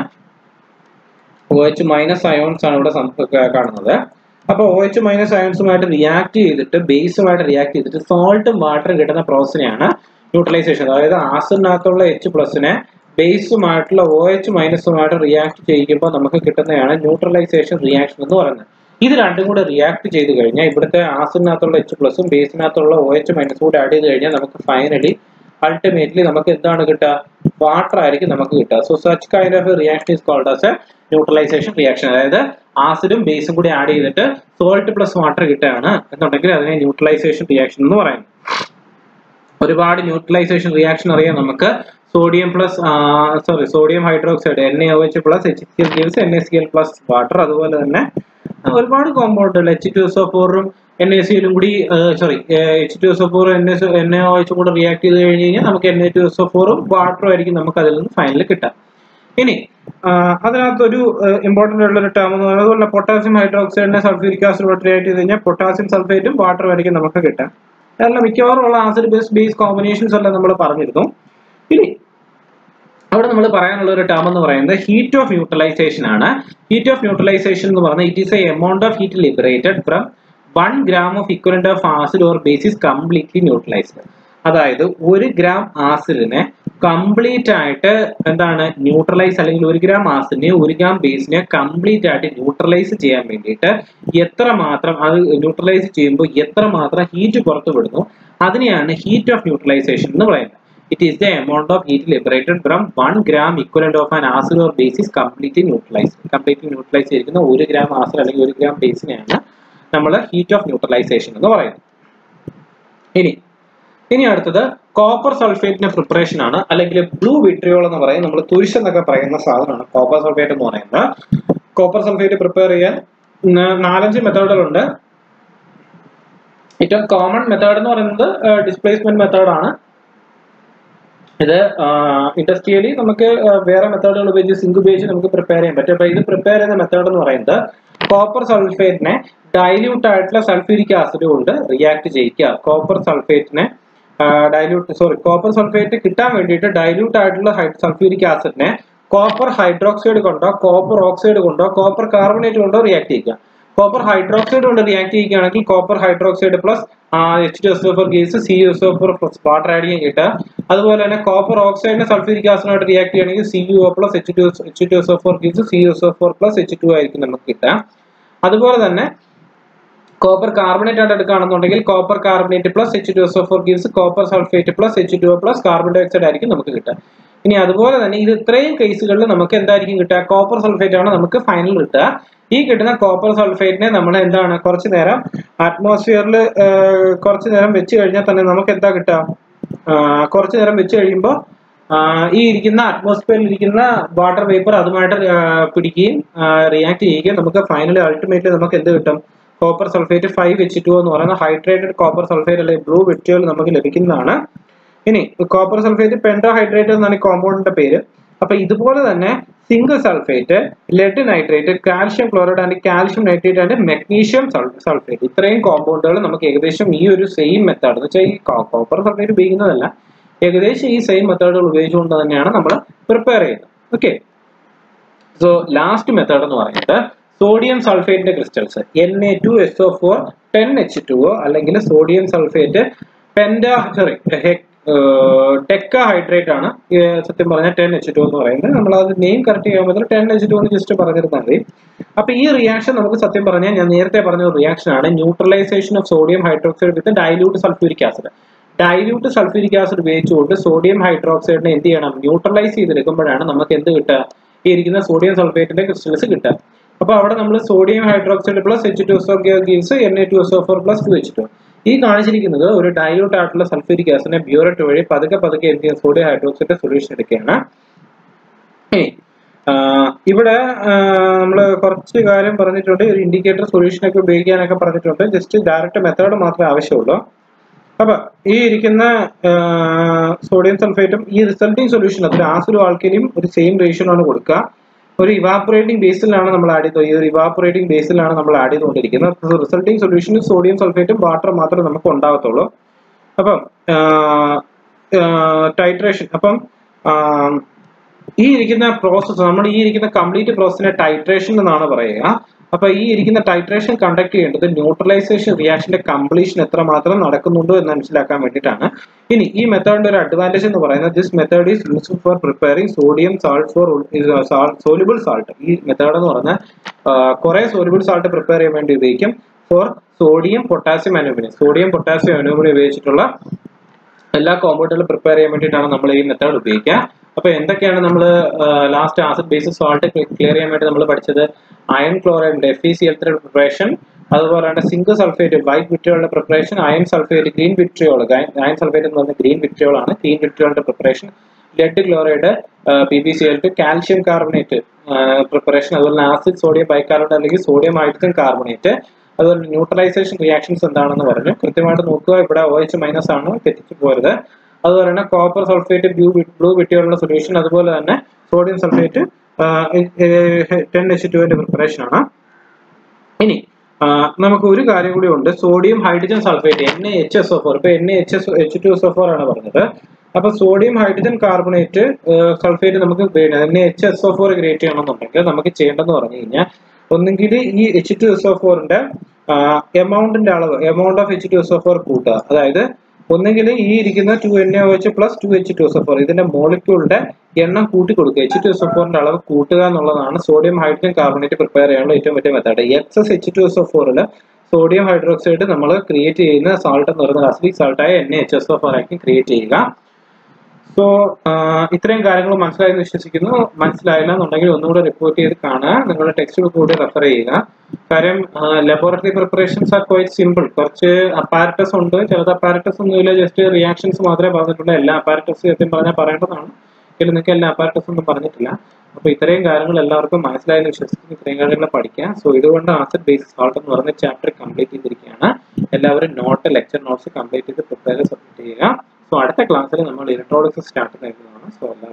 ഒ എച്ച് മൈനസ് അയോൺസ് ആണ് ഇവിടെ സം- ക- കാണുന്നത് അപ്പോൾ ഒ എച്ച് മൈനസ് അയോൺസുമായിട്ട് റിയാക്ട് ചെയ്തിട്ട് ബേസുമായിട്ട് റിയാക്ട് ചെയ്തിട്ട് സോൾട്ടും വാട്ടറും കിട്ടുന്ന പ്രോസസ്സിനെയാണ് ന്യൂട്രലൈസേഷൻ അതായത് ആസിഡിനകത്തുള്ള എച്ച് പ്ലസിനെ ബേസുമായിട്ടുള്ള ഒ എച്ച് മൈനസുമായിട്ട് റിയാക്ട് ചെയ്യുമ്പോൾ നമുക്ക് കിട്ടുന്നതാണ് ന്യൂട്രലൈസേഷൻ റിയാക്ഷൻ എന്ന് പറയുന്നത് ഇത് രണ്ടും കൂടെ റിയാക്ട് ചെയ്ത് കഴിഞ്ഞാൽ ഇവിടുത്തെ ആസിഡിനകത്തുള്ള എച്ച് പ്ലസും ബേസിനകത്തുള്ള ഒ എച്ച് മൈനസും കൂടെ ആഡ് ചെയ്ത് കഴിഞ്ഞാൽ നമുക്ക് ഫൈനലി അൾട്ടിമേറ്റ്ലി നമുക്ക് എന്താണ് കിട്ടുക വാട്ടർ ആയിരിക്കും നമുക്ക് കിട്ടുക so such kind of reaction is called as a neutralisation reaction അതായത് ആസിഡും ബേസും കൂടി ആഡ് ചെയ്തിട്ട് സോൾട്ട് പ്ലസ് വാട്ടർ കിട്ടുകയാണ് എന്നുണ്ടെങ്കിൽ അതിനെ ന്യൂട്രലൈസേഷൻ റിയാക്ഷൻ എന്ന് പറയുന്നത് ഒരുപാട് ന്യൂട്രലൈസേഷൻ റിയാക്ഷൻ അറിയാം നമുക്ക് sodium plus sorry sodium hydroxide N A O H plus H C L gives N A C L plus water അതുപോലെ തന്നെ ഒരുപാട് കോമ്പൗണ്ടുകൾ എച്ച് ടു എസ് ഒ ഫോറും എൻ എ സിയിലും കൂടി sorry H two S O ഫോറും N S N A O എച്ചും കൂടെ റിയാക്ട് ചെയ്ത് കഴിഞ്ഞ് കഴിഞ്ഞാൽ നമുക്ക് N A two S O ഫോറും വാട്ടറും ആയിരിക്കും നമുക്ക് അതിൽ നിന്ന് ഫൈനൽ കിട്ടുക ഇനി ആ, അതിനകത്തൊരു ഇമ്പോർട്ടന്റ് ഉള്ള ഒരു ടേം എന്ന് പറയുന്നത് അതുപോലെ പൊട്ടാസ്യം ഹൈഡ്രോക്സൈഡിനെ സൾഫ്യൂരിക് ആസിഡ് റിയാക്ട് ചെയ്ത് കഴിഞ്ഞാൽ പൊട്ടാസ്യം സൾഫേറ്റും വാട്ടറും ആയിരിക്കും നമുക്ക് കിട്ടുക കാരണം മിക്കവാറും ഉള്ള ആസിഡ് ബേസ് ബേസ് കോമ്പിനേഷൻസ് എല്ലാം നമ്മൾ പറഞ്ഞിരുന്നു ഇനി അവിടെ നമ്മൾ പറയാനുള്ള ഒരു ടേം എന്ന് പറയുന്നത് ഹീറ്റ് ഓഫ് ന്യൂട്രലൈസേഷൻ ആണ് ഹീറ്റ് ഓഫ് ന്യൂട്രലൈസേഷൻ എന്ന് പറഞ്ഞാൽ it is a amount of heat liberated from one gram of equivalent of acid or bases completely neutralised അതായത് ഒരു ഗ്രാം ആസിഡിനെ കംപ്ലീറ്റ് ആയിട്ട് എന്താണ് ന്യൂട്രലൈസ് അല്ലെങ്കിൽ ഒരു ഗ്രാം ആസിഡിനെ ഒരു ഗ്രാം ബേസിനെ കംപ്ലീറ്റ് ആയിട്ട് ന്യൂട്രലൈസ് ചെയ്യാൻ വേണ്ടിയിട്ട് എത്ര മാത്രം അത് ന്യൂട്രലൈസ് ചെയ്യുമ്പോൾ എത്ര മാത്രം ഹീറ്റ് പുറത്തു വിടുന്നു അതിനെയാണ് ഹീറ്റ് ഓഫ് ന്യൂട്രലൈസേഷൻ എന്ന് പറയുന്നത് it is the amount of heat liberated from 1 gram equivalent of an acid or base is completely neutralized completely neutralized ചെയ്തിരിക്കുന്ന ഒരു ഗ്രാം ആസിഡ് അല്ലെങ്കിൽ ഒരു ഗ്രാം ബേസിനെയാണ് നമ്മൾ ഹീറ്റ് ഓഫ് ന്യൂട്രലൈസേഷൻ എന്ന് പറയുന്നത് ഇനി ഇനി അടുത്തത് കോപ്പർ സൾഫേറ്റിന്റെ പ്രിപ്പറേഷൻ ആണ് അല്ലെങ്കിൽ ബ്ലൂ വിട്രിയോൾ എന്ന് പറയും നമ്മൾ തുരിശ് എന്നൊക്കെ പറയുന്ന സാധനമാണ് കോപ്പർ സൾഫേറ്റ് എന്ന് പറയുന്നത് കോപ്പർ സൾഫേറ്റ് പ്രിപ്പയർ ചെയ്യാൻ ഉം, നാലഞ്ച് മെത്തേഡുകളുണ്ട് ഏറ്റവും കോമൺ മെത്തേഡ് എന്ന് പറയുന്നത് ഡിസ്പ്ലേസ്മെന്റ് മെത്തേഡാണ് ഇത് ഇൻഡസ്ട്രിയലി നമുക്ക് ആ, വേറെ മെത്തേഡുകൾ ഉപയോഗിച്ച് സിങ്ക് ഉപയോഗിച്ച് നമുക്ക് പ്രിപ്പയർ ചെയ്യാൻ പറ്റും അപ്പൊ ഇത് പ്രിപ്പയർ ചെയ്യുന്ന മെത്തേഡ് എന്ന് പറയുന്നത് കോപ്പർ സൾഫേറ്റിനെ ഡൈല്യൂട്ട് ആയിട്ടുള്ള സൾഫ്യൂരിക് ആസിഡ് കൊണ്ട് റിയാക്ട് ചെയ്യിക്കുക കോപ്പർ സൾഫേറ്റിനെ ഡൈല്യൂട്ട് സോറി കോപ്പർ സൾഫേറ്റ് കിട്ടാൻ വേണ്ടിയിട്ട് ഡൈല്യൂട്ട് ആയിട്ടുള്ള സൾഫ്യൂരിക് ആസിഡിനെ കോപ്പർ ഹൈഡ്രോക്സൈഡ് കൊണ്ടോ കോപ്പർ ഓക്സൈഡ് കൊണ്ടോ കോപ്പർ കാർബണേറ്റ് കൊണ്ടോ റിയാക്ട് ചെയ്യുക കോപ്പർ ഹൈഡ്രോക്സൈഡ് കൊണ്ട് റിയാക്ട് ചെയ്യുകയാണെങ്കിൽ copper hydroxide plus H two S O four case C S O four plus water add ചെയ്യാൻ കിട്ടുക അതുപോലെ തന്നെ കോപ്പർ ഓക്സൈഡിനെ സൾഫ്യൂരിക് ആസിഡായിട്ട് റിയാക്ട് ചെയ്യുകയാണെങ്കിൽ C U O plus H two H two S O four case C S O four plus H two ആയിരിക്കും നമുക്ക് കിട്ടുക അതുപോലെ തന്നെ കോപ്പർ കാർബണേറ്റ് ആയിട്ട് എടുക്കുകയാണെന്നുണ്ടെങ്കിൽ copper carbonate plus H two S O four gives copper sulphate plus H two plus carbon dioxide ആയിരിക്കും നമുക്ക് കിട്ടുക ഇനി അതുപോലെ തന്നെ ഇത് ഇത്രയും കേസുകളിൽ നമുക്ക് എന്തായിരിക്കും കിട്ടുക കോപ്പർ സൾഫേറ്റ് ആണ് നമുക്ക് ഫൈനൽ കിട്ടുക ഈ കിട്ടുന്ന കോപ്പർ സൾഫേറ്റിനെ നമ്മൾ എന്താണ് കുറച്ച് നേരം അറ്റ്മോസ്ഫിയറിൽ കുറച്ച് നേരം വെച്ച് കഴിഞ്ഞാൽ തന്നെ നമുക്ക് എന്താ കിട്ടുക ആ, കുറച്ച് നേരം വെച്ച് കഴിയുമ്പോൾ ഈ ഇരിക്കുന്ന അറ്റ്മോസ്ഫിയറിൽ ഇരിക്കുന്ന വാട്ടർ വേപ്പർ അതുമായിട്ട് ആ, പിടിക്കുകയും റിയാക്ട് ചെയ്യുകയും നമുക്ക് ഫൈനലി അൾട്ടിമേറ്റ്ലി നമുക്ക് എന്ത് കിട്ടും copper sulphate five H two എന്ന് പറയുന്ന ഹൈഡ്രേറ്റഡ് കോപ്പർ സൾഫേറ്റ് അല്ലെങ്കിൽ ബ്ലൂ വെറ്റുകൾ നമുക്ക് ലഭിക്കുന്നതാണ് ഇനി കോപ്പർ സൾഫേറ്റ് പെൻഡോഹൈഡ്രേറ്റ് എന്നാണ് ഈ കോമ്പൗണ്ടിന്റെ പേര് അപ്പൊ ഇതുപോലെ തന്നെ zinc sulphate lead nitrate calcium chloride and calcium nitrate and magnesium sulphate ഇത്രയും കോമ്പൗണ്ടുകൾ നമുക്ക് ഏകദേശം ഈ ഒരു സെയിം മെത്തേഡ് എന്ന് വെച്ചാൽ ഈ കോപ്പർ സൾഫേറ്റ് ഉപയോഗിക്കുന്നതല്ല ഏകദേശം ഈ സെയിം മെത്തേഡുകൾ ഉപയോഗിച്ചുകൊണ്ട് തന്നെയാണ് നമ്മൾ പ്രിപ്പയർ ചെയ്യുന്നത് ഓക്കെ സോ ലാസ്റ്റ് മെത്തേഡ് എന്ന് പറയുന്നത് സോഡിയം സൾഫേറ്റിന്റെ crystals N A two S O four ten H two O അല്ലെങ്കിൽ sodium sulphate penta sorry decahydrate ആണ് ഏർ സത്യം പറഞ്ഞാൽ ടെൻ എച്ച് ടു എന്ന് പറയുന്നത് നമ്മൾ അത് നെയിം കറക്റ്റ് ചെയ്യുമ്പോൾ ടെൻ എച്ച് ടു എന്ന് ജസ്റ്റ് പറഞ്ഞിരുന്നാൽ മതി അപ്പൊ ഈ റിയാക്ഷൻ നമുക്ക് സത്യം പറഞ്ഞാൽ ഞാൻ നേരത്തെ പറഞ്ഞ ഒരു റിയാക്ഷൻ ആണ് neutralisation of sodium hydroxide with dilute sulphuric acid dilute sulphuric acid ഉപയോഗിച്ചുകൊണ്ട് സോഡിയം ഹൈഡ്രോക്സൈഡിനെ എന്ത് ചെയ്യണം ന്യൂട്രലൈസ് ചെയ്തെടുക്കുമ്പോഴാണ് നമുക്ക് എന്ത് കിട്ടുക ഈ ഇരിക്കുന്ന സോഡിയം സൾഫേറ്റിന്റെ ക്രിസ്റ്റൽസ് കിട്ടുക അപ്പൊ അവിടെ നമ്മൾ sodium hydroxide plus H two S gives N A two S O four plus two H two ഈ കാണിച്ചിരിക്കുന്നത് ഒരു ഡൈലൂട്ട് ആയിട്ടുള്ള സൾഫ്യൂരിക് ആസിഡിനെ ബ്യൂററ്റ് വഴി പതുക്കെ പതുക്കെ എന്ത് ചെയ്യുക സോഡിയം ഹൈഡ്രോക്സൈഡ് സൊല്യൂഷൻ എടുക്കുകയാണ് ഇനി ആഹ് ഇവിടെ നമ്മൾ കുറച്ച് കാര്യം പറഞ്ഞിട്ടുണ്ട് ഒരു ഇൻഡിക്കേറ്റർ സൊല്യൂഷൻ ഒക്കെ ഉപയോഗിക്കാനൊക്കെ പറഞ്ഞിട്ടുണ്ട് ജസ്റ്റ് ഡയറക്റ്റ് മെത്തേഡ് മാത്രമേ ആവശ്യമുള്ളൂ അപ്പൊ ഈ ഇരിക്കുന്ന സോഡിയം സൾഫേറ്റും ഈ റിസൾട്ടിങ് സൊല്യൂഷൻ അതിൽ ആസിഡും ആൾക്കലിയും ഒരു സെയിം റേഷ്യോയിലാണ് കൊടുക്കുക ഒരു ഇവാപറേറ്റിംഗ് ബേസിലാണ് നമ്മൾ ആഡ് ചെയ്തത് ഈ ഒരു ഇവാപറേറ്റിംഗ് ബേസിലാണ് നമ്മൾ ആഡ് ചെയ്തുകൊണ്ടിരിക്കുന്നത് റിസൾട്ടിങ് സൊല്യൂഷനിൽ സോഡിയം സൾഫേറ്റും വാട്ടർ മാത്രമേ നമുക്ക് ഉണ്ടാകത്തുള്ളൂ അപ്പം ടൈട്രേഷൻ അപ്പം ആഹ് ഈ ഇരിക്കുന്ന പ്രോസസ്സ് നമ്മൾ ഈ ഇരിക്കുന്ന കംപ്ലീറ്റ് പ്രോസസ്സിനെ ടൈട്രേഷൻ എന്നാണ് പറയുക അപ്പൊ ഈ ഇരിക്കുന്ന ടൈട്രേഷൻ കണ്ടക്ട് ചെയ്യേണ്ടത് ന്യൂട്രലൈസേഷൻ റിയാക്ഷന്റെ കംപ്ലീഷൻ എത്രമാത്രം നടക്കുന്നുണ്ടോ എന്ന് മനസ്സിലാക്കാൻ വേണ്ടിയിട്ടാണ് ഇനി ഈ മെത്തേഡിന്റെ ഒരു അഡ്വാൻറ്റേജ് എന്ന് പറയുന്നത് this method is useful for preparing sodium salt for soluble salt ഈ മെത്തേഡ് എന്ന് പറഞ്ഞാൽ കുറെ സോലുബിൾ സാൾട്ട് പ്രിപ്പയർ ചെയ്യാൻ വേണ്ടി ഉപയോഗിക്കും for sodium potassium aluminium sodium potassium aluminium ഉപയോഗിച്ചിട്ടുള്ള എല്ലാ കോമ്പൗണ്ടുകളും പ്രിപ്പയർ ചെയ്യാൻ വേണ്ടിയിട്ടാണ് നമ്മൾ ഈ മെത്തേഡ് ഉപയോഗിക്കുക അപ്പൊ എന്തൊക്കെയാണ് നമ്മൾ last acid bases salt clear ചെയ്യാൻ വേണ്ടി നമ്മൾ പഠിച്ചത് അയൺ ക്ലോറൈഡിന്റെ F E C L three preparation അതുപോലെ തന്നെ സിങ്ക് സൾഫേറ്റ് വൈറ്റ് വിട്രിയോളുടെ preparation iron sulphate green vitriol iron sulphate എന്ന് പറഞ്ഞാൽ ഗ്രീൻ വിട്രിയോൾ ആണ് ഗ്രീൻ വിട്രിയോളിന്റെ preparation lead chloride P B C L two calcium carbonate preparation അതുപോലെ acid sodium bicarbonate അല്ലെങ്കിൽ sodium hydrogen carbonate അതുപോലെ ന്യൂട്രലൈസേഷൻ റിയാക്ഷൻസ് എന്താണെന്ന് പറഞ്ഞു കൃത്യമായിട്ട് നോക്കുക ഇവിടെ ഒ എച്ച് മൈനസ് ആണ് തെറ്റിച്ചു പോരുത് അതുപോലെ തന്നെ കോപ്പർ സൾഫേറ്റ് ബ്ലൂ ബ്ലൂ വിട്ടിയുള്ള സൊല്യൂഷൻ അതുപോലെ തന്നെ സോഡിയം സൾഫേറ്റ് ടെൻ എച്ച് ടുവിന്റെ പ്രിപ്പറേഷൻ ആണ് ഇനി നമുക്ക് ഒരു കാര്യം കൂടി ഉണ്ട് sodium hydrogen sulphate N A H S O four ഇപ്പൊ N A H S H two S O four ആണ് പറഞ്ഞത് അപ്പൊ സോഡിയം ഹൈഡ്രജൻ കാർബണേറ്റ് സൾഫേറ്റ് നമുക്ക് N A H S O four create ചെയ്യണമെന്നുണ്ടെങ്കിൽ നമുക്ക് ചെയ്യേണ്ടതെന്ന് പറഞ്ഞു കഴിഞ്ഞാൽ ഒന്നുകിൽ ഈ എച്ച് ടു എസ് ഒ ഫോറിന്റെ എമൗണ്ടിന്റെ അളവ് amount of H two S O four കൂട്ടുക അതായത് ഒന്നുകിൽ ഈ ഇരിക്കുന്ന two N A H plus two H two S O four ഇതിന്റെ മോളിക്യൂളിന്റെ എണ്ണം കൂട്ടി കൊടുക്കുക എച്ച് ടു എസ് ഒ ഫോറിന്റെ അളവ് കൂട്ടുക എന്നുള്ളതാണ് സോഡിയം ഹൈഡ്രജൻ കാർബണേറ്റ് പ്രിപ്പയർ ചെയ്യാനുള്ള ഏറ്റവും വലിയ method excess H two S O ഫോറിൽ സോഡിയം ഹൈഡ്രോക്സൈഡ് നമ്മൾ ക്രിയേറ്റ് ചെയ്യുന്ന സാൾട്ട് എന്ന് പറയുന്നത് അസിഡിക് സാൾട്ടായ N H S O four ആക്കി ക്രിയേറ്റ് ചെയ്യുക സോ ഇത്രയും കാര്യങ്ങൾ മനസ്സിലായെന്ന് വിശ്വസിക്കുന്നു മനസ്സിലായില്ല എന്നുണ്ടെങ്കിൽ ഒന്നുകൂടെ റിപ്പോർട്ട് ചെയ്ത് കാണുക നിങ്ങളുടെ ടെക്സ്റ്റ് ബുക്ക് കൂടി റെഫർ ചെയ്യുക കാര്യം laboratory preparations are quite simple കുറച്ച് അപ്പാരറ്റസ് ഉണ്ട് ചിലത് അപ്പാരറ്റസ് ഒന്നുമില്ല ജസ്റ്റ് റിയാക്ഷൻസ് മാത്രമേ പറഞ്ഞിട്ടുള്ളൂ എല്ലാ അപ്പാരറ്റസ് സത്യം പറഞ്ഞാൽ പറയേണ്ടതാണ് എങ്കിലും നിങ്ങൾക്ക് എല്ലാ അപ്പാരറ്റസ് ഒന്നും പറഞ്ഞിട്ടില്ല അപ്പോൾ ഇത്രയും കാര്യങ്ങൾ എല്ലാവർക്കും മനസ്സിലായെന്ന് വിശ്വസിക്കുന്നു ഇത്രയും കാര്യങ്ങൾ പഠിക്കാം സോ ഇതുകൊണ്ട് ആസിഡ് ബേസിസ് സോൾട്ട് എന്ന് പറഞ്ഞ ചാപ്റ്റർ കംപ്ലീറ്റ് ചെയ്തിരിക്കുകയാണ് എല്ലാവരും നോട്ട് ലെക്ചർ നോട്ട്സ് കംപ്ലീറ്റ് ചെയ്ത് പ്രിപ്പയർ സബ്മിറ്റ് ചെയ്യുക സോ അടുത്ത ക്ലാസ്സിൽ നമ്മൾ ഇലക്ട്രോണിക്സ് സ്റ്റാർട്ട് ചെയ്യുന്നതാണ് സോ എല്ലാവരും